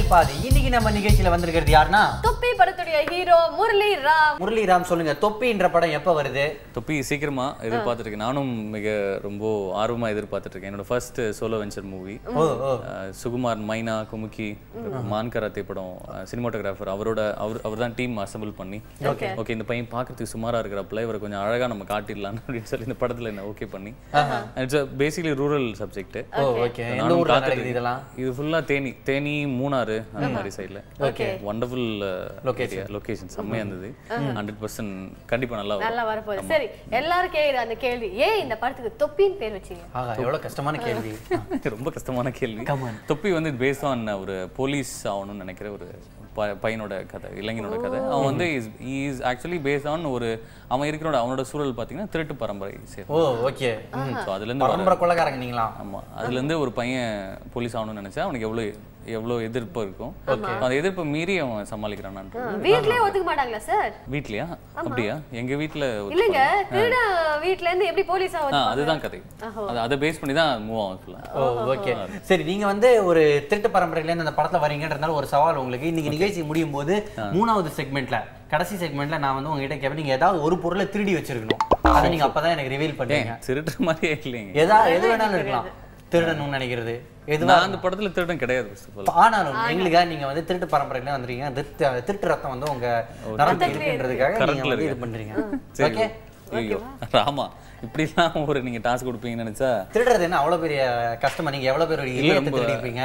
பாதி இன்னைக்கு நம்ம நிகழ்ச்சியில வந்திருக்கிறது யாருன்னா தொப்பி படத்துடைய ஹீரோ முரளி ராம் முரளிராம் சொல்லுங்க தொப்பின்ற படம் எப்ப வருது தொப்பி சீக்கிரமா எதிர்பார்த்துருக்கேன் நானும் மிக ரொம்ப ஆர்வமா எதிர்பார்த்துட்டு இருக்கேன் என்னோட ஃபர்ஸ்ட் சோலோ வெஞ்சர் மூவி ஓ ஓ சுகுமார் மைனா குமுக்கி மான் கராத்தே படம் சினிமாட்டோகிராஃபர் அவரோட அவர் அவர் தான் டீம் அசம்பிள் பண்ணி Okay. ஓகே இந்த பையன் பார்க்கறதுக்கு சுமாரா இருக்கிறப்பல இவரை கொஞ்சம் அழகா நம்ம காட்டிடலாம் அப்படின்னு சொல்லி இந்த படத்துல என்ன ஓகே பண்ணி it's basically rural subject oh okay எந்த ஊர்ல நடக்குது இதெல்லாம் இது ஃபுல்லா தேனி தேனி மூணாறு அந்த மாதிரி சைடுல Okay. வண்டர்ஃபுல் லொகேஷன் செம்மையா இருந்தது ஹண்ட்ரட் பர்சன்ட் கண்டிப்பா நல்லா வரும் நல்லா வரப்போகுது சரி எல்லாரும் கேக்குற அந்த கேள்வி ஏன் இந்த படத்துக்கு தொப்பின்னு பேர் வச்சீங்க ஆகா எவ்வளவு கஷ்டமான கேள்வி ரொம்ப கஷ்டமான கேள்வி தொப்பி வந்து பேஸ்ட் ஆன் ஒரு போலீஸ் ஆகணும்னு நினைக்கிற ஒரு ப- பையனோட கதை இளைஞனோட கதை அவன் வந்து இஸ் ஆக்சுவலி பேஸ்ட் ஆன் ஒரு அவன் இருக்கிறோட அவனோட சூழல் பார்த்தீங்கன்னா திருட்டு பரம்பரை சேர்ந்து ஓ ஓகே ஸோ அதுலேருந்து வர பரம்பரை கொள்ளக்காரங்க நீங்களா ஆமா அதுல இருந்து ஒரு பையன் போலீஸ் ஆகணும்னு நினைச்சா அவனுக்கு எவ்வளவு எவ்வளவு எதிர்ப்பு இருக்கும் அந்த எதிர்ப்பை மீறி அவன் சமாளிக்கிறான் வீட்லயே ஒத்துக்க மாட்டாங்களா சார் வீட்லயா அப்படியா எங்க வீட்ல ஒரு- இல்லங்க திருட வீட்ல இருந்து எப்படி போலீஸ் ஆ, ஆகும் அதுதான் கதை அது அதை பேஸ் பண்ணி தான் மூவ் ஆகும் ஃபுல்லா ஓ ஓகே சரி நீங்க வந்து ஒரு திருட்டு பரம்பரையில இருந்து அந்த படத்துல வரீங்கன்றதால ஒரு சவால் உங்களுக்கு இன்னைக்கு நிகழ்ச்சி முடியும் போது மூணாவது செக்மெண்ட்ல கடைசி செக்மெண்ட்ல நான் வந்து உங்ககிட்ட கேட்பேன் நீங்க ஏதாவது ஒரு பொருளை திருடி வச்சிருக்கணும் அதை நீங்க அப்பதான் எனக்கு ரிவீல் பண்ணுவீங்க திருடுற மாதிரியே இல்லைங்க எதா எது வேணாலும் இருக்கலாம் திருடணும்னு நினைக்கிறது எதுவா நான் அந்த படத்துல திருடன் கிடையாது first of all. ஆனாலும் எங்களுக்காக நீங்க வந்து திருட்டு பரம்பரையில வந்துருக்கீங்க திருட்டு திருட்டு ரத்தம் வந்து உங்க நரம்பு இருக்குன்றதுக்காக நீங்க கரண்ட்ல வந்து இது இருக்கு. பண்றீங்க சரி ஓகே ஐயோ ராமா இப்படிலாம் ஒரு நீங்க டாஸ்க் கொடுப்பீங்கன்னு நினைச்சா திருடுறது என்ன அவ்வளவு பெரிய கஷ்டமா நீங்க எவ்வளவு பேர் இல்லத்தை திருடிப்பீங்க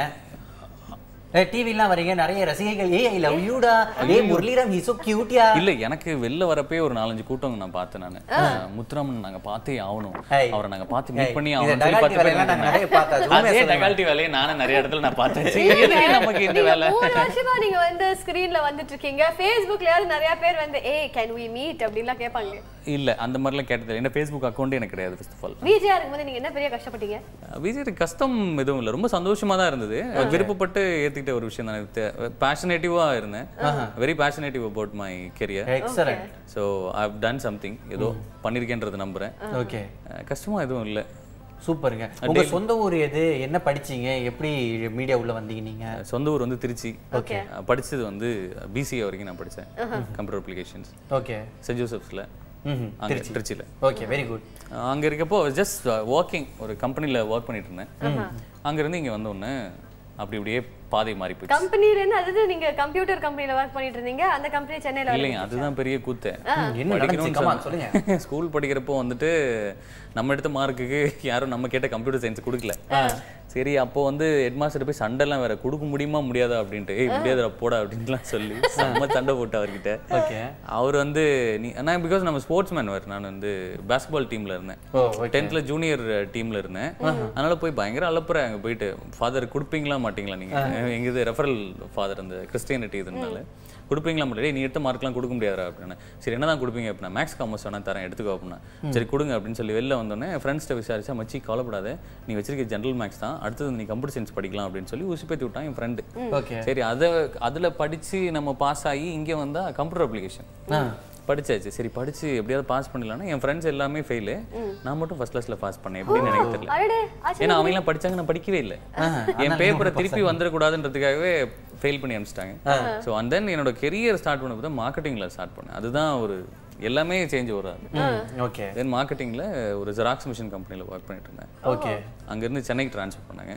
டிவிலாம் வரீங்க நிறைய ரசிகைகள் ஏ ஐ லவ் யூடா ஏ முரளிராம் ஹி சோ கியூட்டியா இல்ல எனக்கு வெளில வரப்பே ஒரு நாலஞ்சு கூட்டம் நான் பார்த்தேன் நானு முத்துராமன் நாங்க பார்த்தே ஆகணும் ஏய். அவரை நாங்க பார்த்து மீட் பண்ணி இதை ஆகணும் சொல்லி டகால்ட்டி பத்து பேர் வேலையெல்லாம் நாங்க நிறைய பார்த்தோம். அது உண்மையை அதே சொல்லுங்க. டகால்ட்டி வேலையை நானும் நிறைய இடத்துல நான் பார்த்தேன் சரி, எதுக்கு நமக்கு இந்த நீங்க வேலை மூணு வருஷமா நீங்க வந்து ஸ்கிரீன்ல வந்துட்டு இருக்கீங்க Facebookலயாவது நிறைய பேர் வந்து ஏ கேன் we மீட் அப்படின்லாம் கேட்பாங்க இல்ல அந்த மாதிரிலாம் கேட்டது என்ன ஃபேஸ்புக் அக்கௌண்ட் எனக்கு கிடையாது ஃபர்ஸ்ட் ஆஃப் ஆல் விஜயா இருக்கும்போது நீங்க என்ன பெரிய கஷ்டப்பட்டீங்க விஜய் கஷ்டம் எதுவும் இல்லை ரொம்ப சந்தோஷமா தான் இருந்தது விருப்பப்பட்டு ஏத்துக்கிட்ட ஒரு விஷயம் தான் பேஷனேட்டிவா இருந்தேன் very passionative about my career excellent so I done something ஏதோ பண்ணியிருக்கேன்றது நம்புறேன் ஓகே அஹ் கஷ்டமா எதுவும் இல்லை சூப்பருங்க உங்க சொந்த ஊர் எது என்ன படிச்சீங்க எப்படி மீடியா உள்ள வந்தீங்க நீங்க சொந்த ஊர் வந்து திருச்சி Okay. அஹ் படிச்சது வந்து பிசிஏ வரைக்கும் நான் படிச்சேன் கம்ப்யூட்டர் அப்ளிகேஷன்ஸ் ஓகே சென்ட் ஜோசப்ஸ்ல ம் அங்கே திருச்சியில் ஓகே வெரி குட் அங்க இருக்கப்போ ஜஸ்ட் ஒர்க்கிங் ஒரு கம்பெனில ஒர்க் பண்ணிட்டு இருந்தேன் அங்க இருந்து இங்க வந்த உடனே அப்படி இப்படியே பாதை மாறி போயிடுச்சு கம்பெனில இருந்து அதாவது நீங்க கம்ப்யூட்டர் கம்பெனில ஒர்க் பண்ணிட்டு இருந்தீங்க அந்த கம்பெனி சென்னையில இல்லைங்க அதுதான் பெரிய கூத்து என்ன நடந்துச்சு கமா சொல்லுங்க ஸ்கூல் படிக்கிறப்போ வந்துட்டு நம்ம எடுத்த மார்க்குக்கு யாரும் நம்ம கேட்ட கம்ப்யூட்டர் சயின்ஸ் கொடுக்கல சரி அப்போ வந்து ஹெட் மாஸ்டர் போய் சண்டைலாம் வேற கொடுக்க முடியுமா முடியாதா அப்படின்ட்டு ஏய் முடியாதுடா போடா அப்படின்ட்டுலாம் சொல்லி செம்ம சண்டை போட்டு அவர்கிட்ட ஓகே அவர் வந்து நீ நான் பிகாஸ் நம்ம ஸ்போர்ட்ஸ் மேன் வேறு நான் வந்து பேஸ்பால் டீம்ல இருந்தேன் ஓ ஓகே டென்த்ல ஜூனியர் டீம்ல இருந்தேன் அதனால போய் பயங்கர அலப்புறேன் அங்க போயிட்டு ஃபாதர் கொடுப்பீங்களா மாட்டீங்களா நீங்க எங்க இது ரெஃபரல் ஃபாதர் அந்த கிறிஸ்டியானிட்டி இதனால கொடுப்பீங்களா மாட்டே நீ எடுத்த மார்க்லாம் கொடுக்க முடியாதா அப்படின்னா சரி என்னதான் கொடுப்பீங்க அப்படின்னா மேக்ஸ் காமர்ஸ் வேணா தரேன் எடுத்துக்கோ அப்படின்னா சரி கொடுங்க அப்படின்னு சொல்லி வெளில வந்தோடனே ஃப்ரெண்ட்ஸ்ட்ட விசாரிச்சா மச்சி கவலைப்படாத நீ வச்சிருக்க ஜென்ரல் மேக்ஸ் தான் அடுத்தது நீ கம்ப்யூட்டர் சயின்ஸ் படிக்கலாம் அப்படின்னு சொல்லி உசுப்பேத்தி விட்டான் என் ஃப்ரெண்டு ஓகே சரி அதை அதுல படிச்சு நம்ம பாஸ் ஆகி இங்க வந்தா கம்ப்யூட்டர் அப்ளிகேஷன் படிச்சாச்சு சரி படிச்சு எப்படியாவது பாஸ் பண்ணிடலாம்னா என் ஃப்ரெண்ட்ஸ் எல்லாமே ஃபெயிலு நான் மட்டும் ஃபர்ஸ்ட் கிளாஸ்ல பாஸ் பண்ணேன் எப்படின்னு எனக்கு தெரியல அடடே ஆச்சரியம். ஏன்னா அவங்க எல்லாம் படிச்சாங்க நான் படிக்கவே இல்லை என் பேப்பரை திருப்பி வந்துடக்கூடாதுன்றதுக்காகவே ஃபெயில் பண்ணி அனுப்பிச்சிட்டாங்க ஸோ அண்ட் தென் என்னோட கெரியர் ஸ்டார்ட் பண்ணப்போ தான் மார்க்கெட்டிங்கில் ஸ்டார்ட் பண்ணேன் அதுதான் ஒரு எல்லாமே சேஞ்ச் வராது ஓகே தென் மார்க்கெட்டிங்கில் ஒரு ஜெராக்ஸ் மிஷின் கம்பெனியில் ஒர்க் பண்ணிட்டு இருந்தேன் ஓகே அங்கேருந்து சென்னைக்கு ட்ரான்ஸ்ஃபர் பண்ணாங்க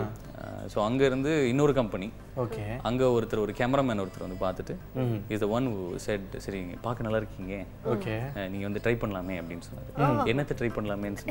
ஸோ அங்கேருந்து இன்னொரு கம்பெனி ஓகே அங்க ஒருத்தர் ஒரு கேமராமேன் ஒருத்தர் வந்து பார்த்துட்டு இஸ் த ஒன் செட் சரி நீங்க பார்க்க நல்லா இருக்கீங்க ஓகே அஹ் நீங்க வந்து ட்ரை பண்ணலாமே அப்படின்னு சொன்னாரு என்னத்தை ட்ரை பண்ணலாமேன்னு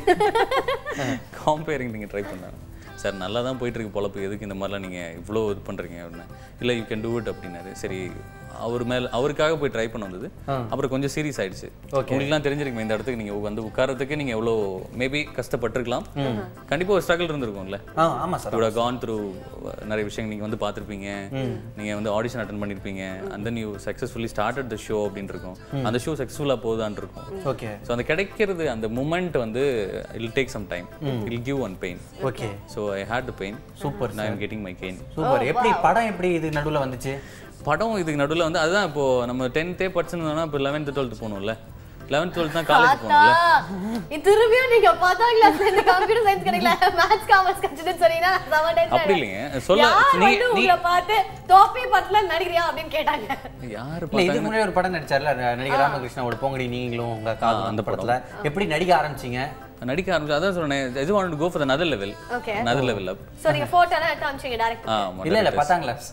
சொன்னேன் காம்பேரிங் நீங்க ட்ரை பண்ணலாம் சார் நல்லா தான் போயிட்டு இருக்கு பொழப்பு எதுக்கு இந்த மாதிரிலாம் நீங்க இவ்வளோ இது பண்றீங்க அப்படின்னா இல்லை யூ கேன் டூ இட் அப்படின்னாரு சரி அவர் மேல அவருக்காக போய் ட்ரை பண்ண வந்தது அப்புறம் கொஞ்சம் சீரியஸ் ஆயிடுச்சு உங்களுக்குலாம் தெரிஞ்சிருக்குமே இந்த இடத்துக்கு நீங்க வந்து உட்கார்றதுக்கு நீங்க எவ்வளோ மேபி கஷ்டப்பட்டிருக்கலாம் கண்டிப்பா ஒரு ஸ்ட்ரகிள் இருந்திருக்கும்ல ஆ ஆமா சார் யூ கான் த்ரூ நிறைய விஷயங்கள் நீங்க வந்து பார்த்திருப்பீங்க நீங்க வந்து ஆடிஷன் அட்டன் பண்ணிருப்பீங்க and then you successfully started the show அப்படின்னு இருக்கும் அந்த ஷோ சக்ஸஸ்ஃபுல்லாக போகுதான்னு இருக்கும் ஓகே ஸோ அந்த கிடைக்கிறது அந்த மூமெண்ட் வந்து I'll take some time I'll give one pain okay so I hate the pain Super, நான் I'm getting my gain super எப்படி படம் எப்படி இது நடுவுல வந்துச்சு படம் இதுக்கு நடுவில் வந்து அதுதான் இப்போ நம்ம டென்த்தே படிச்சிருந்தோம்னா இப்போ லெவன்த்து டுவெல்த்து போகணும்ல லெவன்த் டுவெல்த் தான் காலேஜ் பார்த்தா போகணும்ல இது திரும்பியும் நீங்க பத்தாம் கிளாஸ்ல இந்த கம்ப்யூட்டர் சயின்ஸ் கிடைக்கல மேத்ஸ் காமர்ஸ் கற்றுன்னு சொன்னீங்கன்னா நான் செம tension அப்படி ஆயிடுவேன். இல்லைங்க சொல்ல யார் நீ வந்து நீ உங்களை பார்த்து தோப்பி படத்துல நடிக்கிறியா அப்படின்னு கேட்டாங்க யாரு இல்ல இதுக்கு பார்த்தாங்க முன்னாடி ஒரு படம் நடிச்சார்ல நடிகர் ராமகிருஷ்ணாவோட பொங்கடி நீங்களும் உங்க காதல் அந்த அந்த படத்துல எப்படி நடிக்க ஆரம்பிச்சீங்க நடிக்க ஆரம்பிச்சு அதான் சொன்னேன் இது want go for the nother level okay nother level up so நீங்க போட்டோலாம் எடுத்து அனுப்பிச்சீங்க டைரக்ட் ஆமா இல்ல இல்ல பத்தாம் கிளாஸ்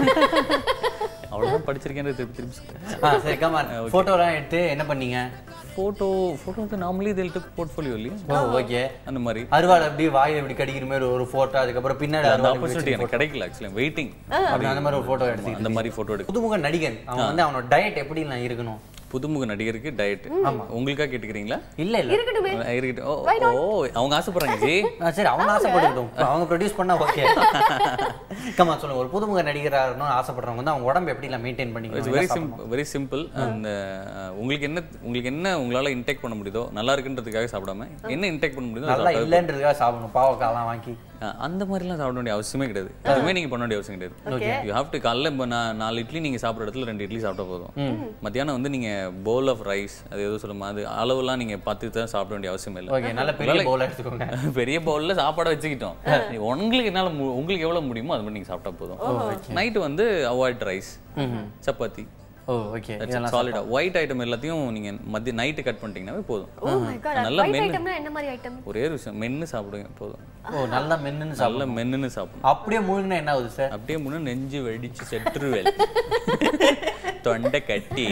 அவ்வளவுதான் படிச்சிருக்கேன் திருப்பி திருப்பி சொல்றேன் ஆ சரி கமான் போட்டோலாம் எடுத்து என்ன பண்ணீங்க ஃபோட்டோ ஃபோட்டோ வந்து நார்மலி இதில் போர்ட்ஃபோலியோ இல்லையா ஓ ஓகே அந்த மாதிரி அருவாள் அப்படியே வாயில இப்படி கடிக்கிற மாதிரி ஒரு போட்டோ அதுக்கப்புறம் பின்னாடி அந்த அருவாள் இப்படி ஆப்பர்ச்சுனிட்டி வச்சு எனக்கு கிடைக்கல ஆக்சுவலி வெயிட்டிங் அப்படி அந்த மாதிரி ஒரு போட்டோ எடுத்து அந்த மாதிரி ஃபோட்டோ எடுக்க புதுமுக நடிகன் அவன் வந்து அவனோட டயட் எப்படி நான் இருக்கணும் புதுமுக நடிகருக்கு டயட் உங்களுக்கா கேட்டுக்கிறீங்களா இல்ல இல்ல இருக்கட்டுமே இருக்கட்டும் ஓ ஓ அவங்க ஆசைப்படுறாங்க ஜி ஆ, சரி அவங்க ஆசைப்பட்டுக்கிட்டோம் அவங்க ப்ரொடியூஸ் பண்ணா ஓகே கமா சொல்லுங்க ஒரு புதுமுக நடிகரா இருக்கணும்னு ஆசைப்படுறவங்க வந்து அவங்க உடம்பு எப்படி எல்லாம் மெயின்டைன் இட்ஸ் பண்ணிக்கணும் வெரி சிம்பிள் வெரி சிம்பிள் அந்த உங்களுக்கு என்ன உங்களுக்கு என்ன உங்களால இன்டேக் பண்ண முடியுதோ நல்லா இருக்குன்றதுக்காக சாப்பிடாம என்ன இன்டேக் பண்ண முடியுதோ அதை நல்லா சாப்பிட்டா இல்லைன்றதுக்காக சாப்பிடணும் பாவக்காலாம் வாங்கி அஹ் அந்த மாதிரிலாம் சாப்பிட வேண்டிய அவசியமே கிடையாது எதுவுமே நீங்க பண்ண வேண்டிய அவசியம் கிடையாது யூ ஹாவ் டு காலைல இப்போ நான் நாலு இட்லி நீங்க சாப்பிட்ற இடத்துல ரெண்டு இட்லி சாப்பிட்டா போதும் மத்தியானம் வந்து நீங்க bowl ஆஃப் ரைஸ் அது எதுவும் சொல்லுமா அது அளவுலாம் நீங்க பார்த்து தான் சாப்பிட வேண்டிய அவசியம் இல்லை ஓகே நல்ல பெரிய பவுல் எடுத்துக்கோங்க பெரிய பவுல்ல சாப்பாடை வச்சுக்கிட்டோம் உங்களுக்கு என்னால மு- உங்களுக்கு எவ்வளவு முடியுமோ அது மாதிரி நீங்க சாப்பிட்டா போதும் நைட்டு வந்து avoid rice chapati oh okay சாலிடா ஒயிட் ஐட்டம் எல்லாத்தையும் நீங்க மத்திய நைட்டு கட் பண்ணிட்டீங்கன்னாவே போதும் ஓ மை காட் நல்லா ஒயிட் மென்னு ஐட்டம்னா என்ன மாதிரி ஐட்டம் ஒரே ஒரு விஷயம் மென்னு சாப்பிடுங்க போதும் ஓ நல்லா மென்னு சாப்பிடும் நல்ல மென்னுன்னு சாப்பிடணும் அப்படியே முழுங்கினா என்ன ஆகுது சார் அப்படியே முன்ன நெஞ்சு வெடிச்சு செத்துருவேல் தொண்டை கட்டி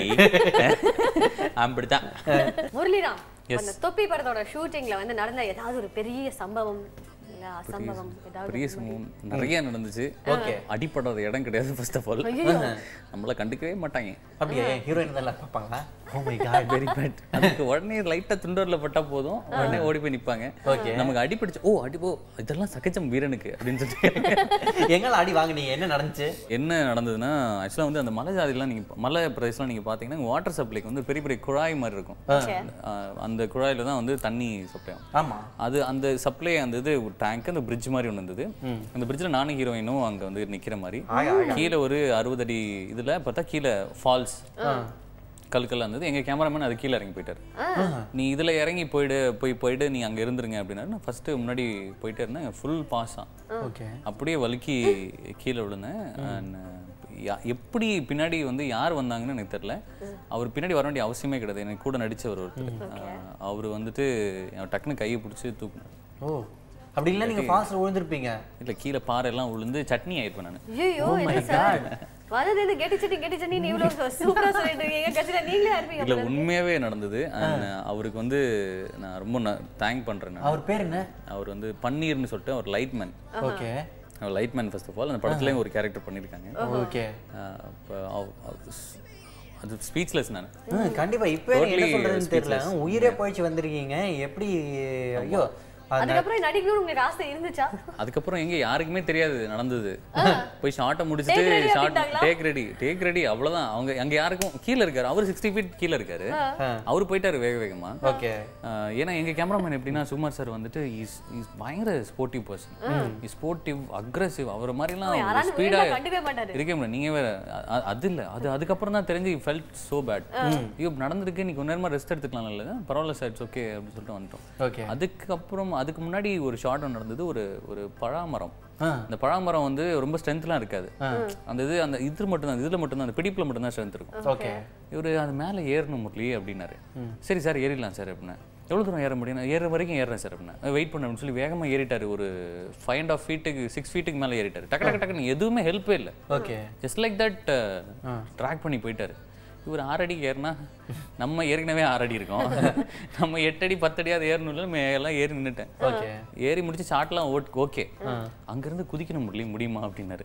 அப்படித்தான் முரளிராம் அந்த தொப்பி படத்தோட ஷூட்டிங்ல வந்து நடந்த ஏதாவது ஒரு பெரிய சம்பவம் இல்ல அசம்பவம் ஏதாவது பெரிய சம்பவம் நிறைய நடந்துச்சு ஓகே அடிப்படாத இடம் கிடையாது ஃபர்ஸ்ட் ஆஃப் ஆல் நம்மள கண்டுக்கவே மாட்டாங்க அப்படியே ஹீரோயின் தான் பார்ப்பாங்களா oh my god very bad அதுக்கு உடனே லைட்டா துண்டோர்ல பட்டா போதும் உடனே ஓடி போய் நிப்பாங்க Okay. நமக்கு அடிபடிச்சு ஓ அடி ஓ இதெல்லாம் சகஜம் வீரனுக்கு அப்படின்னு சொல்லிட்டு எங்களை அடி வாங்குனீங்க என்ன நடந்துச்சு என்ன நடந்ததுன்னா ஆக்சுவலாக வந்து அந்த மலை ஜாதிலாம் நீங்கள் மலை பிரதேசம்லாம் நீங்கள் பார்த்தீங்கன்னா வாட்டர் சப்ளைக்கு வந்து பெரிய பெரிய குழாய் மாதிரி இருக்கும் அஹ் அந்த குழாயில தான் வந்து தண்ணி சப்ளை ஆகும் ஆமா அது அந்த சப்ளை அந்த இது ஒரு டேங்க் அந்த பிரிட்ஜ் மாதிரி ஒன்று இருந்தது அந்த பிரிட்ஜில் நானும் ஹீரோயினும் அங்கே வந்து நிற்கிற மாதிரி கீழே ஒரு அறுபது அடி இதில் பார்த்தா கீழே ஃபால்ஸ் கல்கல்லாம் இருந்தது எங்கள் கேமராமேன் அது கீழே இறங்கி போயிட்டார் நீ இதில் இறங்கி போயிடு போய் போயிட்டு நீ அங்கே இருந்துருங்க அப்படின்னாரு நான் ஃபஸ்ட்டு முன்னாடி போயிட்டே இருந்தேன் ஃபுல் பாஸ் தான் ஓகே அப்படியே வழுக்கி கீழே விழுந்தேன் And, யா- எப்படி பின்னாடி வந்து யார் வந்தாங்கன்னு எனக்கு தெரியல அவர் பின்னாடி வர வேண்டிய அவசியமே கிடையாது எனக்கு கூட நடிச்சவர் ஒருத்தர் அவர் வந்துட்டு அவன் டக்குன்னு கையை பிடிச்சி தூக்குனார் ஓ அப்படி இல்லை நீங்க ஃபாஸ்ட்ல விழுந்திருப்பீங்க இல்லை கீழே பாறை எல்லாம் விழுந்து சட்னி ஆயிருப்பேன் நான் ஐயோ என்ன சார் வந்தது இது கெட்டி சட்டி கெட்டி சட்டி நீ இவ்வளவு சூப்பரா சொல்லிட்டு இருக்கீங்க கட்சியில நீங்களே இருப்பீங்க இல்லை உண்மையாவே நடந்தது And அவருக்கு வந்து நான் ரொம்ப தேங்க் பண்றேன் நான் அவர் பேர் என்ன அவர் வந்து பன்னீர்னு சொல்லிட்டு அவர் லைட்மேன் ஓகே அவர் லைட்மேன் ஃபர்ஸ்ட் ஆஃப் ஆல் அந்த படத்துலேயும் ஒரு கேரக்டர் பண்ணியிருக்காங்க ஓகே அஹ் அப்ப அவ- அவ- அது ஸ்பீச்லெஸ் நான் ம் கண்டிப்பா இப்போ என்ன Totally சொல்றதுன்னு தெரியல உயிரே போயிடுச்சு வந்திருக்கீங்க எப்படி ஐயோ அந்த அதுக்கப்புறம் நடிக்கணும்னு உங்களுக்கு ஆசை இருந்துச்சா அதுக்கப்புறம் எங்க யாருக்குமே தெரியாது நடந்தது போய் ஷார்ட்டை முடிச்சுட்டு Take ready ஷார்ட் அப்படின்ட்டாங்களா? டேக் ரெடி டேக் ரெடி அவ்வளவுதான் அவங்க அங்க யாருக்கும் கீழே இருக்காரு அவர் சிக்ஸ்டி ஃபீட் கீழே இருக்காரு அவர் போயிட்டாரு வேக வேகமா ஓகே ஆஹ் ஏன்னா எங்க கேமராமேன் எப்படின்னா சுமார் சார் வந்துட்டு இஸ் இஸ் பயங்கர sportive person is sportive aggressive அவர் மாதிரிலாம் யாராலும் ஸ்பீடா வீட்டுல கண்டுக்கவே மாட்டாரு இருக்க முடியாது நீங்க வேற அ- அ- அது இல்ல அது அதுக்கப்புறம் தான் தெரிஞ்சு ஃபெல்ட் சோ பேட் ஐயோ நடந்திருக்கு நீ கொஞ்ச நேரமா ரெஸ்ட் எடுத்துக்கலாம் இல்ல பரவாயில்ல சார் இட்ஸ் ஓகே அப்படின்னு சொல்லிட்டு வந்துட்டோம் ஓகே அதுக்கப்புறம் அதுக்கு முன்னாடி ஒரு ஷார்ட் ஒன்று நடந்தது ஒரு ஒரு பழாமரம் ஆ. அந்த பழாமரம் வந்து ரொம்ப ஸ்ட்ரென்த்லாம் இருக்காது அந்த இது அந்த இது மட்டும்தான் இதுல மட்டும்தான் அந்த பிடிப்புல மட்டும்தான் ஸ்ட்ரென்த் இருக்கும் ஓகே இவரு அது மேலே ஏறணும் முரளி அப்படின்னாரு சரி சார் ஏறிடலாம் சார் அப்படின்னா எவ்வளோ தூரம் ஏற முடியும் நான் ஏற வரைக்கும் ஏறுறேன் சார் அப்படின்னா வெயிட் பண்ண அப்படின்னு சொல்லி வேகமா ஏறிட்டாரு ஒரு ஃபைவ் அண்ட் ஆஃப் ஃபீட்டுக்கு சிக்ஸ் ஃபீட்டுக்கு மேலே ஏறிட்டாரு டக்கு டக்கு டக்குன்னு எதுவுமே ஹெல்ப்பே இல்லை okay just like that track பண்ணி போயிட்டாரு இவர் ஆறடிக்கு ஏறினா நம்ம ஏற்கனவே ஆறடி இருக்கோம் நம்ம எட்டடி பத்தடியாவது ஏறணும்ல மே- எல்லாம் ஏறி நின்னுட்டேன் ஓகே ஏறி முடிச்சு ஷார்ட்லாம் ஓட் ஓகே அங்கிருந்து குதிக்கணும் முடியும் முடியுமா அப்படின்னாரு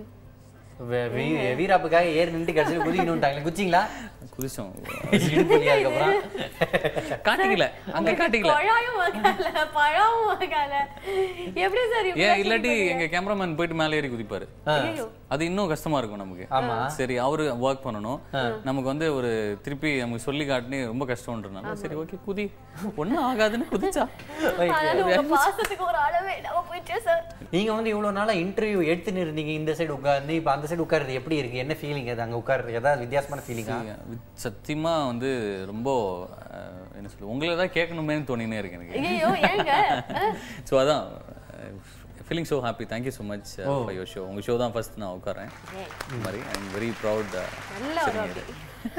வீராப்புக்காக ஏறி நின்று கடைசியில் குதிக்கணும்ட்டாங்களே குச்சிங்களா குதிச்சோம் இடுப்புலியா அதுக்கப்புறம் காட்டிக்கல அங்க காட்டிக்கல பழாயும் வகால பழமும் வகால எப்படி சார் இப்படி ஏன் இல்லாட்டி எங்க கேமராமேன் போயிட்டு மேலே ஏறி குதிப்பாரு ஐயோ அது இன்னும் கஷ்டமா இருக்கும் நமக்கு ஆமா. சரி அவரு ஒர்க் பண்ணணும் நமக்கு வந்து ஒரு திருப்பி நமக்கு சொல்லி காட்டினே ரொம்ப கஷ்டம்ன்றனால சரி ஓகே குதி ஒண்ணும் ஆகாதுன்னு குதிச்சா அதனால உங்க பாசத்துக்கு ஒரு அளவே இல்லாம போயிடுச்சு சார் நீங்க வந்து இவ்வளவு நாளா இன்டர்வியூ எடுத்துன்னு இருந்தீங்க இந்த சைடு உட்கார்ந்து இப்ப அந்த சைடு உட்காருது எப்படி இருக்கு என்ன ஃபீலிங் அது அங்க உட்காருது ஏதாவது வித்தியாசமான ஃபீலிங்கா சத்தியமா வந்து ரொம்ப அஹ், என்ன சொல்ல உங்களை தான் கேட்கணுமேன்னு தோணினே இருக்கு எனக்கு ஐயோ ஏங்க ஸோ அதான் feeling so happy thank you so much for your show உங்கள் ஷோ தான் ஃபர்ஸ்ட் நான் உட்காரேன் இந்த மாதிரி ஐ எம் வெரி ப்ரவுட் நல்ல ஒரு அப்படி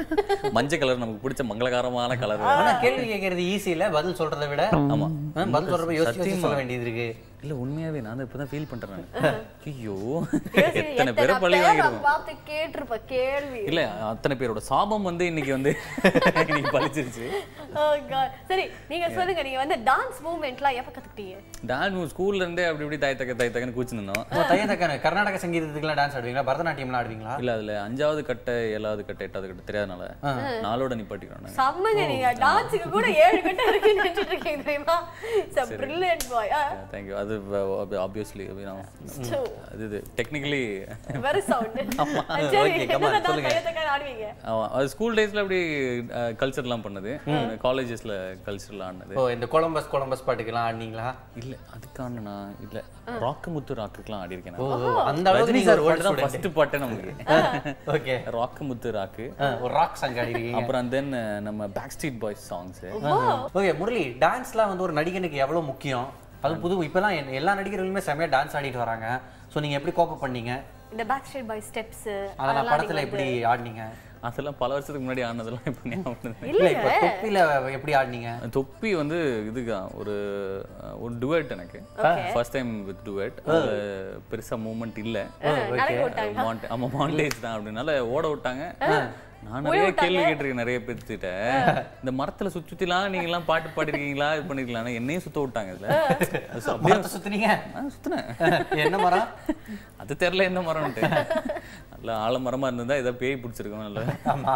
மஞ்சள் கலர் நமக்கு பிடிச்ச மங்களகரமான கலர் ஆனா கேள்வி கேட்கறது ஈஸி இல்ல பதில் சொல்றதை விட ஆமா ஆ, பதில் சொல்றப்ப யோசிச்சு யோசிச்சு சொல்ல வேண்டியது இருக்கு இல்ல உண்மையாவே நான் இப்போ தான் ஃபீல் பண்றேன் நான் ஐயோ யோசி, எத்தனை பேரை எத்தனை பழி பேரை வாங்கிருக்கோம் பார்த்து கேட்டிருப்ப கேள்வி இல்ல அத்தனை பேரோட சாபம் வந்து இன்னைக்கு வந்து இன்னைக்கு பழிச்சிருச்சு Oh God. சரி நீங்க சொல்லுங்க நீங்க வந்து டான்ஸ் மூவ்மெண்ட்லாம் எப்ப கத்துக்கிட்டீங்க டான்ஸ் ஸ்கூல்ல இருந்தே அப்படி இப்படி தாய் தக்க தாய் தக்கன்னு கூச்சு நின்னோம் ஓ, தைய தக்கான கர்நாடக சங்கீதத்துக்குலாம் டான்ஸ் ஆடுவீங்களா பரதநாட்டியம்லாம் ஆடுவீங்களா இல்ல அதுல அஞ்சாவது கட்டை ஏழாவது கட்டை எட்டாவது கட்டை தெரியாதனால நாளோட நிப்பாட்டிக்கிறோம் நாங்க. செம்மங்க நீங்க டான்ஸுக்கு கூட ஏழு கட்ட இருக்குன்னு நினைச்சிட்டு இருக்கீங்க தெரியுமா இட்ஸ் a brilliant boy ஆ தேங்க்யூ அது ஆப்வியஸ்லி So, அது இது டெக்னிக்கலி very sound சரி Okay, come on, என்ன சொல்லுங்க. கையத்தக்கான ஆடுவீங்க அது ஸ்கூல் டேஸ்ல அப்படி கல்ச்சர்லாம் பண்ணது காலேஜஸ்ல கல்ச்சர்லாம் ஆடினது ஓ இந்த கொலம்பஸ் கொலம்பஸ் பாட்டுக்கெல்லாம் ஆடுனீங்களா இல்ல அதுக்கான நான் இல்ல ராக்கு முத்து ராக்குக்கெல்லாம் ஆடி இருக்கேன் ஓ நான். அந்த அளவுக்கு ரஜினி நீங்க சார் ஒரு பாட்டு தான் ஓல்ட் ஃபர்ஸ்ட் பாட்டே நமக்கு ஓகே ராக்கு முத்து ராக்கு ஒரு ராக் சாங் ஆடிருக்கீங்க அப்புறம் தென் நம்ம Backstreet Boys songs okay Murali டான்ஸ்லாம் வந்து ஒரு நடிகனுக்கு எவ்வளவு முக்கியம் அது புது இப்பெல்லாம் எ- எல்லா நடிகர்களுமே செமையா டான்ஸ் ஆடிட்டு வராங்க ஸோ நீங்க எப்படி கோப்ப பண்ணீங்க இந்த பேக் ஸ்ட்ரீட் பாய் ஸ்டெப்ஸ் அதெல்லாம் படத்துல எப்படி ஆடினீங்க அதெல்லாம் பல வருஷத்துக்கு முன்னாடி ஆனதெல்லாம் இப்போ ஞாபகம் இல்லை. இல்ல இப்ப தொப்பில எப்படி ஆடினீங்க தொப்பி வந்து இதுதான் ஒரு ஒரு டுவெட் எனக்கு ஃபர்ஸ்ட் டைம் வித் டுவெட் பெருசா மூமெண்ட் இல்ல நடக்க விட்டாங்க Mont- ஆமா மாண்டேஜ் தான் அப்படினால ஓட விட்டாங்க நான் நிறைய கேள்வி கேட்டிருக்கேன் நிறைய பேர்த்திட்ட இந்த மரத்துல சுத்தி சுத்திலாம் நீங்க எல்லாம் பாட்டு பாடிருக்கீங்களா இது பண்ணிருக்கலாம் என்னையும் சுத்த விட்டாங்க இதுல So, அப்படியே மரத்தை சுத்துனீங்க நான் சுத்தினேன் என்ன மரம் அது தெரியல என்ன மரம்ன்ட்டு நல்ல ஆலமரமா இருந்திருந்தா ஏதோ பேய் பிடிச்சிருக்கோம் நல்ல ஆமா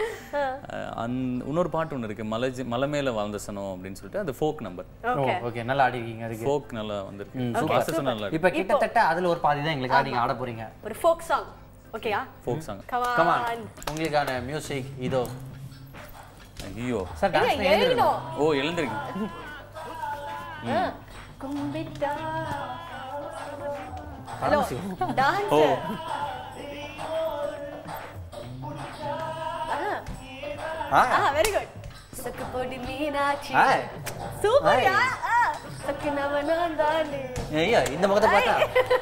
அந் இன்னொரு பாட்டு ஒன்று இருக்கு மலை ஜி- மலை மேல வாழ்ந்த சனம் அப்படின்னு சொல்லிட்டு அது ஃபோக் நம்பர் ஓ ஓகே நல்லா ஆடிருக்கீங்க அதுக்கு ஃபோக் நல்லா வந்திருக்கு ப்ராசஸ் நல்லா இருக்கு இப்ப கிட்டத்தட்ட அதுல ஒரு பாதி தான் எங்களுக்கு நீங்க ஆட போறீங்க ஒரு ஃபோக் சாங் ஓகேயா ஃபோக் சாங் கமான் கமான் உங்களுக்கான மியூசிக் இதோ ஐயோ சார் டான்ஸ் ஏங்க எழுதிடும் ஓ எழுந்திருக்கு கும்பிட்டா ஹலோ டான்ஸ் ஓ ஆ ஆ வெரி குட் சக்கு பொடி மீனாட்சி ஆ. சூப்பர் யா சக்கு நவனம் தானே ஐயா இந்த முகத்தை பார்த்தா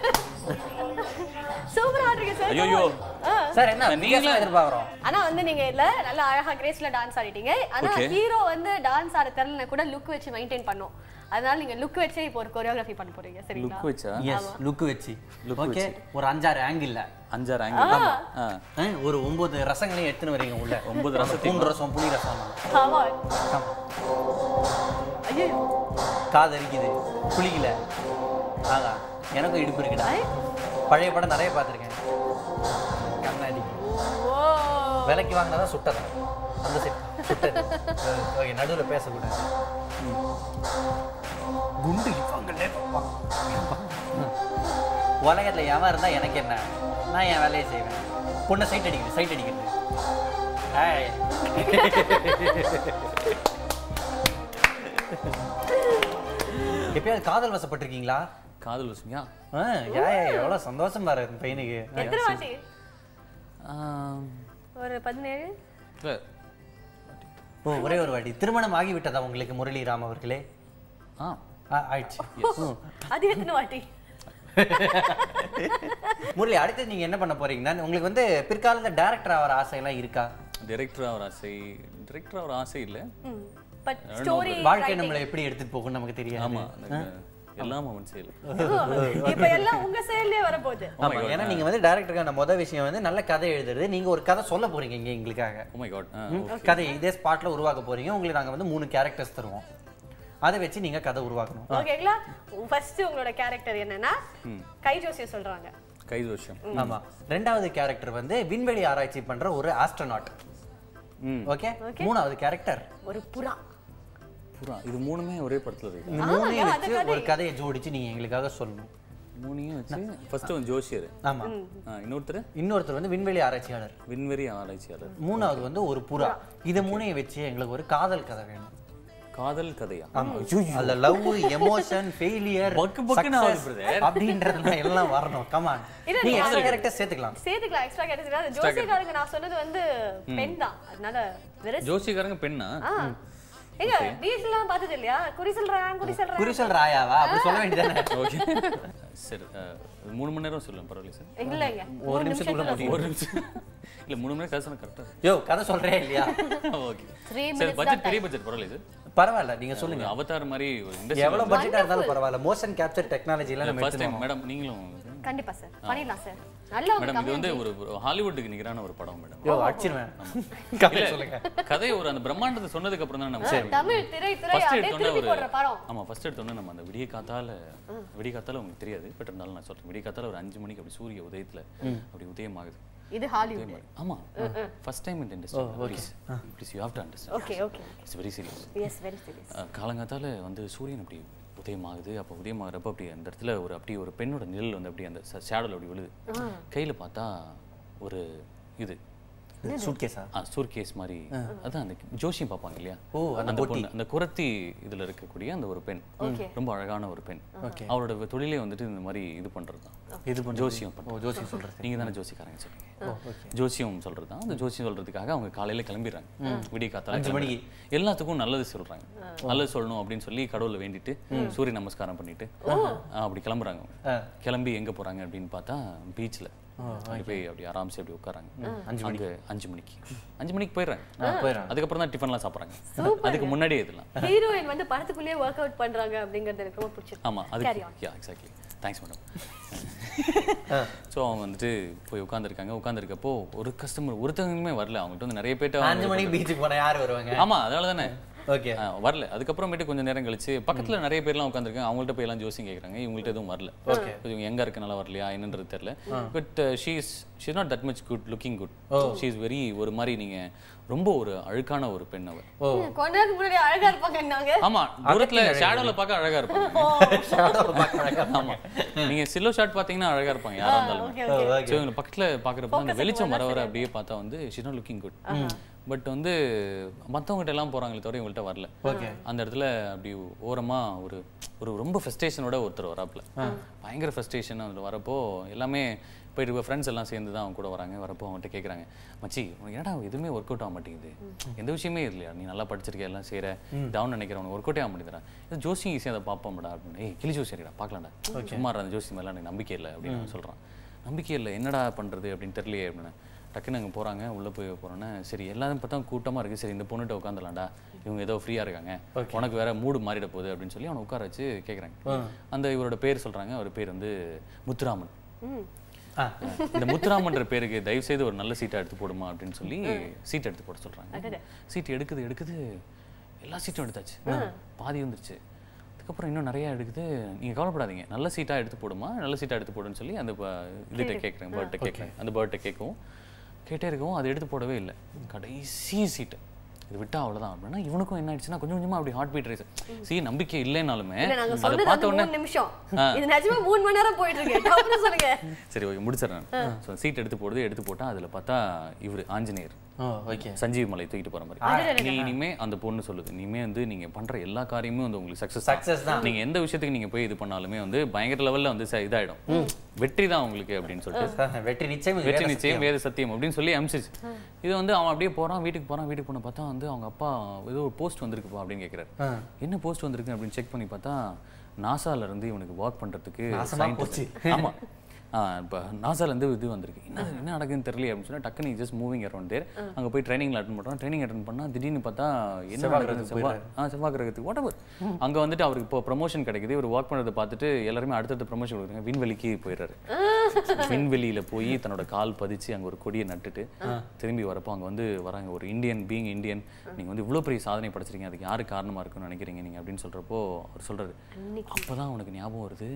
சூப்பர் ஆடுறீங்க சார் ஐயோ சார் என்ன நீங்களே- நீங்களே எதிர்பார்க்குறோம் ஆனா வந்து நீங்க இல்ல நல்லா அழகா கிரேஸ்ல டான்ஸ் ஆடிட்டீங்க ஆனா Okay. ஹீரோ வந்து டான்ஸ் ஆட தெரியலனா கூட லுக் வச்சு மெயின்டைன் பண்ணும் அதனால நீங்க லுக் வச்சே இப்போ ஒரு கொரியோகிராஃபி பண்ண போறீங்க சரிங்களா லுக் வச்சா எஸ் லுக் வச்சு Look ஓகே ஒரு அஞ்சாறு ஆங்கிள் அஞ்சாறு ஆங்கிள் ஆ ஒரு ஒன்பது ரசங்களையும் எடுத்துன்னு வரீங்க உள்ள ஒன்பது ரசத்தையும் பூண்டு ரசம் புளி ரசம் ஆமா ஐயோ காதரிக்குது புளிக்கல ஆகா எனக்கும் இடுப்பு இருக்குடா பழைய படம் நிறைய பார்த்துருக்கேன் கண்ணாடி ஓ விலைக்கு வாங்கினா தான் சுட்டது அந்த செட் சுட்டது ஓகே நடுவில் பேசக்கூடாது குண்டு இப்பாங்களே பாப்பா உலகத்தில் எவன் இருந்தால் எனக்கு என்ன நான் என் வேலையை செய்வேன் பொண்ணை சைட் அடிக்கிறது சைட் அடிக்கிறது ஏய். எப்பயாவது காதல் வசப்பட்டிருக்கீங்களா காதல் வசுமியா ஆ, ஏய் எவ்வளோ சந்தோஷம் பாரு இந்த பையனுக்கு எத்தனை வாட்டி ஒரு பதினேழு இல்லை ஓ ஒரே ஒரு வாட்டி திருமணம் ஆகிவிட்டதா உங்களுக்கு முரளி ராம் அவர்களே ஆ ஆ, ஆயிடுச்சு ம். அது எத்தனை வாட்டி முரளி அடுத்து நீங்க என்ன பண்ண போறீங்கன்னா உங்களுக்கு வந்து பிற்காலத்துல டைரக்டர் ஆகிற ஆசையெல்லாம் இருக்கா டைரக்டர் ஆகிற ஆசை டைரக்டர் ஆகிற ஆசை இல்லை பட் ஸ்டோரி வாழ்க்கை நம்மளை எப்படி எடுத்துட்டு போகும்னு நமக்கு தெரியாது ஆமா எனக்கு எல்லா மொமெண்ட் செய்யல இப்ப எல்லாம் உங்க செயல்லே வரப்போகுது ஆமா ஏன்னா நீங்க வந்து டைரக்டருக்கான முதல் விஷயம் வந்து நல்ல கதை எழுதுறது நீங்க ஒரு கதை சொல்ல போறீங்க இங்க எங்களுக்காக ஓ மை காட் ம், கதை இதே ஸ்பாட்ல உருவாக்க போறீங்க உங்களுக்கு நாங்க வந்து மூணு கேரக்டர்ஸ் தருவோம் அதை வச்சு நீங்க கதை உருவாக்கணும் ஓகேங்களா ஃபர்ஸ்ட் உங்களோட கேரக்டர் என்னன்னா கை ஜோசியம் சொல்றாங்க கை தோஷம் ஆமா ரெண்டாவது கேரக்டர் வந்து விண்வெளி ஆராய்ச்சி பண்ற ஒரு ஆஸ்ட்ரோநாட் ம் ஓகே மூணாவது கேரக்டர் ஒரு புறா புறா இது மூணுமே ஒரே படத்துல இருக்கு இந்த மூணையும் வச்சு ஒரு கதையை ஜோடிச்சு நீங்க எங்களுக்காக சொல்லணும் மூணையும் வச்சு ஃபர்ஸ்ட் வந்து ஜோஷியர் ஆமா ஆ, இன்னொருத்தர் இன்னொருத்தர் வந்து விண்வெளி ஆராய்ச்சியாளர் விண்வெளி ஆராய்ச்சியாளர் மூணாவது வந்து ஒரு புறா இதை மூணையும் வச்சு எங்களுக்கு ஒரு காதல் கதை வேணும் காதல் கதையா ஆமா அதுல லவ் எமோஷன் ஃபெயிலியர் பக்கு பக்குன்னு ஆகுது brother. அப்படின்றதுலாம் எல்லாம் வரணும் கமான் இல்ல, நீங்க நீங்க எக்ஸ்ட்ரா கேரக்டர் சேர்த்துக்கலாம் சேர்த்துக்கலாம் எக்ஸ்ட்ரா கேட்டதுக்கு அது ஜோசியக்காரங்க நான் சொன்னது வந்து பெண் தான் அதனால வெறும் ஜோசியக்காரங்க பெண்ணா ஆ ஏங்க வீட்டுலாம் பார்த்தது இல்லையா குறி சொல்றேன் குறி சொல்றேன் குறிசல் ராயாவா அப்படி சொல்ல வேண்டியதானே ஓகே சரி அஹ், மூணு மணி நேரம் சொல்லுங்க பரவாயில்ல சார் இல்லைங்க ஒரு நிமிஷத்துக்குள்ள முடியும் ஒரு நிமிஷம் இல்ல மூணு மணி நேரம் கதை சொன்னா கரெக்டா யோ கதை சொல்றேன் இல்லையா ஓகே த்ரீ சரி மினிட்ஸ் பட்ஜெட் பெரிய பட்ஜெட் பரவாயில்ல சார் பரவாயில்ல நீங்க சொல்லுங்க அவதார் மாதிரி ஒரு இண்டஸ்ட்ரி எவ்வளவு பட்ஜெட்டா இருந்தாலும் பரவாயில்ல மோஷன் கேப்சர் டெக்னாலஜி எல்லாம் நம்ம ஃபர்ஸ்ட் டைம் மேடம் நீங்களும் கண்டிப்பா சார் பண்ணிடலாம் சார் நல்ல ஒரு மேடம் இது வந்து ஒரு ஒரு ஹாலிவுட்டுக்கு நிகரான ஒரு படம் மேடம் யோ அடிச்சிருவேன் கதை சொல்லுங்க கதை ஒரு அந்த பிரம்மாண்டத்தை சொன்னதுக்கு அப்புறம் தான் நம்ம தமிழ் திரை துறை ஃபர்ஸ்ட் அப்படியே எடுத்தோன்னே திருப்பி ஒரு போடுற படம் ஆமா ஃபர்ஸ்ட் எடுத்தோன்னே நம்ம அந்த விடிய காத்தால விடிய காத்தால உங்களுக்கு தெரியாது பட் இருந்தாலும் நான் சொல்றேன் விடிய காத்தால ஒரு அஞ்சு மணிக்கு அப்படி சூரிய உதயத்துல அப்படி உதயமாகுது இது ஹாலிவுட் உதயமாகுது. ஆமா ஃபர்ஸ்ட் டைம் இந்த industry please please you have to understand okay okay it's very serious yes very serious காலங்காத்தால வந்து சூரியன் அப்படி உதயமாகுது அப்போ உதயமாகிறப்ப அப்படி அந்த இடத்துல ஒரு அப்படி ஒரு பெண்ணோட நிழல் வந்து அப்படி அந்த ஷேடோல அப்படி விழுது கையில பார்த்தா ஒரு இது சூட்கேஸா சூர்கேஸ் மாதிரி அதான் அந்த ஜோஷியம் பார்ப்பாங்க இல்லையா ஓ, அந்த பொண்ணு அந்த குரத்தி இதுல இருக்கக்கூடிய அந்த ஒரு பெண் Okay. ரொம்ப அழகான ஒரு பெண் Okay. அவரோட தொழிலே வந்துட்டு இந்த மாதிரி இது பண்றது தான் இது பண்ணி ஜோசியம் ஓ ஜோசி சொல்றது நீங்க தானே ஜோசிக்காரங்க சொல்றீங்க ஓ ஓகே ஜோசியம் சொல்றது தான் அந்த ஜோசியம் சொல்றதுக்காக அவங்க காலையில கிளம்பிடுறாங்க விடிய காத்தால அஞ்சு மணிக்கு. கிளம்பிடுறாங்க. எல்லாத்துக்கும் நல்லது சொல்றாங்க நல்லது சொல்லணும் அப்படின்னு சொல்லி கடவுளை வேண்டிட்டு சூரிய நமஸ்காரம் பண்ணிட்டு ஆ, அப்படி கிளம்புறாங்க அவங்க. ஆ. கிளம்பி எங்க போறாங்க அப்படின்னு பார்த்தா பீச்ல அப்படி போய் அப்படி ஆராம்சே அப்படி உட்காராங்க அஞ்சு மணிக்கு அஞ்சு மணிக்கு அஞ்சு மணிக்கு போயிடுறாங்க போயிடுறாங்க அதுக்கப்புறம் தான் டிஃபன்லாம் சாப்பிட்றாங்க அதுக்கு முன்னாடியே இதெல்லாம் ஹீரோயின் வந்து படத்துக்குள்ளேயே ஒர்க் அவுட் பண்றாங்க அப்படிங்கிறது எனக்கு ரொம்ப பிடிச்சிருக்கு ஆமா Carry அதுக்கு on. Yeah exactly thanks madam so அவங்க வந்துட்டு போய் உட்காந்துருக்காங்க உட்காந்துருக்கப்போ ஒரு கஸ்டமர் ஒருத்தவங்களுமே வரல அவங்ககிட்ட வந்து நிறைய பேர்ட்ட அஞ்சு மணிக்கு பீச்சுக்கு போனா யார் வருவாங்க ஆமா அதனால தானே ஓகே ஆ, வரல அதுக்கப்புறமேட்டு கொஞ்சம் நேரம் கழிச்சு பக்கத்துல நிறைய பேர்லாம் உட்காந்துருக்காங்க அவங்கள்ட்ட போய் எல்லாம் ஜோசியம் கேக்குறாங்க இவங்கள்ட்ட எதுவும் வரல Okay. இவங்க எங்க இருக்கனால வரலையா என்னன்றது தெரியல but she is she not that much good looking good she is very ஒரு மாதிரி நீங்க ரொம்ப ஒரு அழுக்கான ஒரு பெண் அவர் ஓ கொஞ்ச நேரத்துக்கு முன்னாடி அழகா இருப்பாங்க நாங்க ஆமா தூரத்துல ஷேடோல பார்க்க அழகா இருப்பாங்க ஷாடோல பார்க்கறாங்க ஆமா நீங்க சில்லோ ஷாட் பாத்தீங்கன்னா அழகா இருப்பாங்க யாரா இருந்தாலும் okay oh okay okay so இவங்க பக்கத்துல பாக்குறப்ப அந்த வெளிச்சம் வர வர அப்படியே பார்த்தா வந்து she not looking good but வந்து மத்தவங்ககிட்ட எல்லாம் போறாங்களே தவிர இவங்கள்ட்ட வரல ஓகே அந்த இடத்துல அப்படி ஓரமா ஒரு ஒரு ரொம்ப ஃப்ரஸ்ட்ரேஷனோட ஒருத்தர் வராப்புல பயங்கர ஃப்ரஸ்ட்ரேஷன் அதில் வரப்போ எல்லாமே போயிட்டு ஃப்ரெண்ட்ஸ் எல்லாம் சேர்ந்து தான் அவங்க கூட வராங்க வரப்போ அவங்ககிட்ட கேட்குறாங்க மச்சி உனக்கு என்னடா எதுவுமே ஒர்க் அவுட் ஆக மாட்டேங்குது எந்த விஷயமே இல்லையா நீ நல்லா படிச்சிருக்க எல்லாம் செய்கிற டவுன் நினைக்கிறேன் உனக்கு ஒர்க் அவுட்டே ஆக மாட்டேங்கிறா இது ஜோசி ஈஸியாக அதை பார்ப்போம்டா அப்படின்னு ஏய் கிளி ஜோசியரிடா பார்க்கலாம்டா சும்மா இரு, அந்த ஜோசி மேலே எனக்கு நம்பிக்கை இல்லை அப்படின்னு அவன் சொல்றான் நம்பிக்கை இல்லை என்னடா பண்றது அப்படின்னு தெரியலையே அப்படின்னு டக்குன்னு அங்கே போகிறாங்க உள்ளே போய் போகிறோன்னே சரி எல்லாரும் பார்த்தா கூட்டமாக இருக்குது சரி இந்த பொண்ணுகிட்ட உட்காந்துலாம்டா இவங்க ஏதோ ஃப்ரீயாக இருக்காங்க உனக்கு வேற மூடு மாறிட போகுது அப்படின்னு சொல்லி அவனை உட்கார வச்சு கேட்குறாங்க அந்த இவரோட பேர் சொல்கிறாங்க அவர் பேர் வந்து முத்துராமன் ம் ஆ இந்த முத்துராமன்ற பேருக்கு தயவு செய்து ஒரு நல்ல சீட்டை எடுத்து போடுமா அப்படின்னு சொல்லி சீட் எடுத்து போட சொல்கிறாங்க அடடே. சீட் எடுக்குது எடுக்குது எல்லா சீட்டும் எடுத்தாச்சு பாதி வந்துருச்சு அதுக்கப்புறம் இன்னும் நிறைய எடுக்குது நீங்கள் கவலைப்படாதீங்க நல்ல சீட்டாக எடுத்து போடுமா நல்ல சீட்டாக எடுத்து போடுன்னு சொல்லி அந்த ப- இதுகிட்ட கேட்குறேன் பேர்ட்ட கேட்குறேன் அந்த பேர்ட்ட கேட்கவும் கேட்டே இருக்கவும் அது எடுத்து போடவே இல்லை கடைசி சீட்டு இது விட்டா அவ்வளவுதான் அப்படின்னா இவனுக்கும் என்ன ஆயிடுச்சுன்னா கொஞ்சம் கொஞ்சமா அப்படி ஹார்ட் பீட் ரைஸ் சி நம்பிக்கை இல்லைனாலுமே இல்ல நாங்க அதை சொன்னது பார்த்த வந்து உடனே மூணு நிமிஷம் இது நிஜமா மூணு மணி நேரம் போயிட்டு இருக்கு டப்புனு சொல்லுங்க சரி ஓகே முடிச்சிடறேன் ஸோ சீட் எடுத்து போடுது எடுத்து போட்டா அதுல பார்த்தா இவர் ஆஞ்சநேயர் ஓ ஓகே சஞ்சீவ் மலை தூக்கிட்டு போற மாதிரி நீ இனிமே அந்த பொண்ணு சொல்லுது இனிமே வந்து நீங்க பண்ற எல்லா காரியமும் வந்து உங்களுக்கு சக்சஸ் Success தான். நீங்க எந்த விஷயத்துக்கு நீங்க போய் இது பண்ணாலுமே வந்து பயங்கர லெவல்ல வந்து ச- இதாயிடும் வெற்றி தான் உங்களுக்கு அப்படின்னு சொல்லிட்டு வெற்றி நிச்சயம் இது வெற்றி வேலை நிச்சயம் வேத சத்தியம் அப்படின்னு சொல்லி அமிச்சிச்சு இது வந்து அவன் அப்படியே போறான் வீட்டுக்கு போறான் வீட்டுக்கு போன பார்த்தா வந்து அவங்க அப்பா ஏதோ ஒரு போஸ்ட் வந்திருக்குப்பா அப்படின்னு கேட்குறாரு ஆ. என்ன போஸ்ட் வந்திருக்கு அப்படின்னு செக் பண்ணி பார்த்தா நாசால இருந்து இவனுக்கு ஒர்க் பண்றதுக்கு நாசமா scientist. போச்சு. ஆமா ஆ, இப்போ நாசால இருந்து இது வந்திருக்கு என்ன என்ன நடக்குதுன்னு தெரியல அப்படின்னு சொன்னா டக்குனு ஜஸ்ட் மூவிங் அரௌண்ட் தேர் அங்க போய் ட்ரைனிங்ல அட்டன் பண்றான் ட்ரைனிங் அட்டன் பண்ணா திடீர்னு பார்த்தா என்ன செவ்வாய் நடக்குது கிரகத்துக்கு செவ்வாய் ஆ செவ்வாய் கிரகத்துக்கு வாட் எவர் அங்க வந்துட்டு அவருக்கு இப்போ ப்ரமோஷன் கிடைக்குது இவர் ஒர்க் பண்றதை பார்த்துட்டு எல்லாருமே அடுத்தடுத்த ப்ரமோஷன் கொடுக்குறாங்க விண்வெளிக்கு போயிடுறாரு விண்வெளியில போய் தன்னோட கால் பதிச்சு அங்க ஒரு கொடியை நட்டுட்டு திரும்பி வரப்போ அங்க வந்து வராங்க ஒரு இந்தியன் பீங் இந்தியன் நீங்க வந்து இவ்வளவு பெரிய சாதனை படைச்சிருக்கீங்க அதுக்கு யாரு காரணமா இருக்குன்னு நினைக்கிறீங்க நீங்க அப்படின்னு சொல்றப்போ அவர் சொல்றாரு அப்பதான் அவனுக்கு ஞாபகம் வருது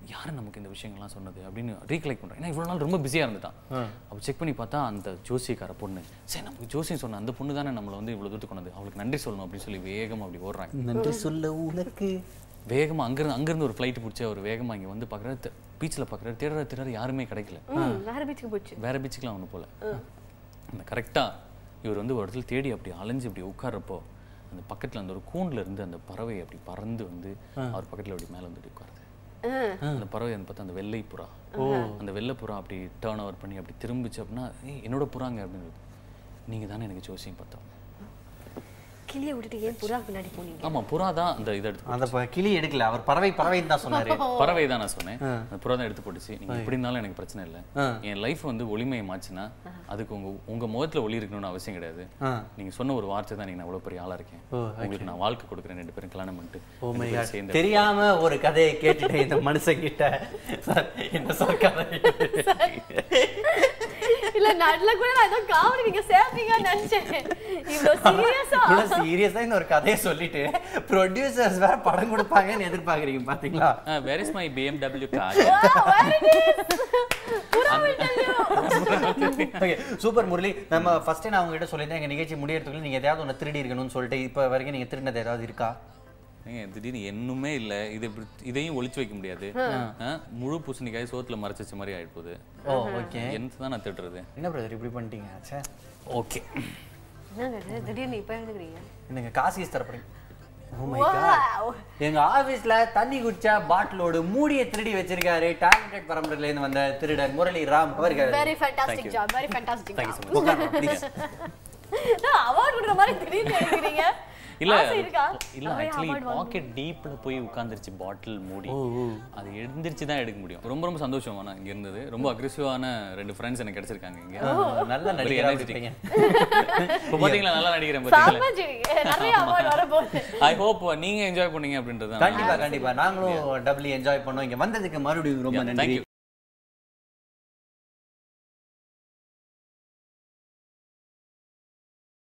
யார் நமக்கு இந்த விஷயங்கள்லாம் சொன்னது அப்படின்னு ரீகலெக்ட் பண்ணுறேன் ஏன்னா இவ்வளோ நாள் ரொம்ப பிஸியாக இருந்துட்டான் அப்போ செக் பண்ணி பார்த்தா அந்த ஜோசியக்கார பொண்ணு சரி நமக்கு ஜோசியம் சொன்ன அந்த பொண்ணு தானே நம்மளை வந்து இவ்வளோ தூரத்துக்கு கொண்டது அவளுக்கு நன்றி சொல்லணும் அப்படின்னு சொல்லி வேகமாக அப்படி ஓடுறாங்க நன்றி சொல்ல உனக்கு வேகமாக அங்கேருந்து அங்கேருந்து ஒரு ஃப்ளைட் பிடிச்சி அவர் வேகமாக இங்கே வந்து பார்க்குறாரு பீச்சில் பார்க்குறாரு தேடுற தேடுற யாருமே கிடைக்கல ம், வேற பீச்சுக்கு போச்சு வேற பீச்சுக்குலாம் ஒன்று போல அந்த கரெக்டாக இவர் வந்து ஒரு இடத்துல தேடி அப்படி அலைஞ்சு அப்படி உட்கார்றப்போ அந்த பக்கத்தில் அந்த ஒரு கூண்டில் இருந்து அந்த பறவை அப்படி பறந்து வந்து அவர் பக்கத்தில் அப்படி மேலே வந்துட்டு உட்காருது அந்த பறவை வந்து பார்த்தா அந்த வெள்ளை புறா அந்த வெள்ளை புறா அப்படி டேர்ன் ஓவர் பண்ணி அப்படி திரும்பிச்சு அப்படின்னா "ஏய், என்னோட புறாங்க அப்படின்னு நீங்க தானே எனக்கு ஜோசியம் பார்த்தோம் கிளியை விட்டுட்டு ஏன் புறா பின்னாடி போனீங்க ஆமா புறா தான் அந்த இதை எடுத்து அந்த ப- கிளி எடுக்கல அவர் பறவை பறவைன்னு தான் சொன்னாரு பறவை தான் நான் சொன்னேன் அந்த புறா தான் எடுத்து போட்டுச்சு நீங்க எப்படி இருந்தாலும் எனக்கு பிரச்சனை இல்லை ஆ. என் லைஃப் வந்து ஒளிமயமாச்சுன்னா அதுக்கு உங்க உங்க முகத்துல ஒளி இருக்கணும்னு அவசியம் கிடையாது ஆ. நீங்க சொன்ன ஒரு வார்த்தை தான் நீங்க நான் இவ்வளவு பெரிய ஆளா இருக்கேன் ஓ, உங்களுக்கு நான் வாழ்க்கை கொடுக்குறேன் ரெண்டு பேரும் கல்யாணம் பண்ணிட்டு ஓ ரெண்டு மை பேரும் காட் சேர்ந்து தெரியாம ஒரு கதையை கேட்டுட்டேன் இந்த மனுஷன் கிட்ட சார் என்ன சார் கதை இல்ல நடுல கூட நான் ஏதோ காமெடி நீங்க சேர்ப்பீங்கன்னு நினைச்சேன் இவ்வளவு சீரியஸா இவ்வளவு சீரியஸா இந்த ஒரு கதையை சொல்லிட்டு ப்ரொடியூசர்ஸ் வேற படம் கொடுப்பாங்கன்னு எதிர்பார்க்கறீங்க பாத்தீங்களா where is my BMW car okay super Murali நம்ம ஃபர்ஸ்ட் நான் உங்ககிட்ட சொல்லியிருந்தேன் எங்க நிகழ்ச்சி முடியறதுக்குள்ள நீங்க எதையாவது ஒன்று திருடி இருக்கணும்னு சொல்லிட்டு இப்போ வரைக்கும் நீங்க திருடினது ஏதாவது இருக்கா ஏங்க, திடீர்னு என்னுமே இல்ல இது இப்படி இதையும் ஒளிச்சு வைக்க முடியாது ஆ, முழு பூசணிக்காய் சோத்துல மறைச்சு வச்ச மாதிரி ஆயிட்டு போகுது ஓ ஓகே என்னத்தை தான் நான் திட்டுறது என்ன பிரதர் இப்படி பண்ணிட்டீங்க சே ஓகே என்னங்க இது? திடீர்னு இப்ப எழுதுக்கிறீங்க என்னங்க காசு ஈஸ் தரப்படுறீங்க Oh my Wow. God. எங்க ஆபீஸ்ல தண்ணி குடிச்சா பாட்டிலோட மூடியை திருடி வச்சிருக்காரு டேலண்டட் பரம்பரையில இருந்து வந்த திருடன் முரளி ராம் அவர்கள் very fantastic job very fantastic thank you so much உட்காருங்க, please. அவார்ட் கொடுக்குற மாதிரி திடீர்னு எழுதுக்கிறீங்க இல்ல ஆசை இருக்கா இல்ல நிறைய ஆக்சுவலி award வாங்கணும். பாக்கெட் டீப்ல போய் உட்கார்ந்துருச்சு பாட்டில் மூடி அது எழுந்திருச்சு தான் எடுக்க முடியும் ரொம்ப ரொம்ப சந்தோஷம் ஆனா இங்க இருந்தது ரொம்ப அக்ரெசிவான ரெண்டு ஃப்ரெண்ட்ஸ் எனக்கு கிடைச்சிருக்காங்க இங்க நல்ல Very நடிகரா energetic. இருப்பீங்க இப்போ பாத்தீங்களா நல்லா நடிக்கிறேன் பாத்தீங்களா செம்ம ஜெனி. நிறைய அவார்ட் வரப்போகுது ஐ ஹோப் நீங்க என்ஜாய் பண்ணீங்க அப்படின்றது தான் கண்டிப்பா கண்டிப்பா நாங்களும் டபுள்யூ என்ஜாய் பண்ணோம் இங்க வந்ததுக்கு மறுபடியும் ரொம்ப Yeah, நன்றி thank you.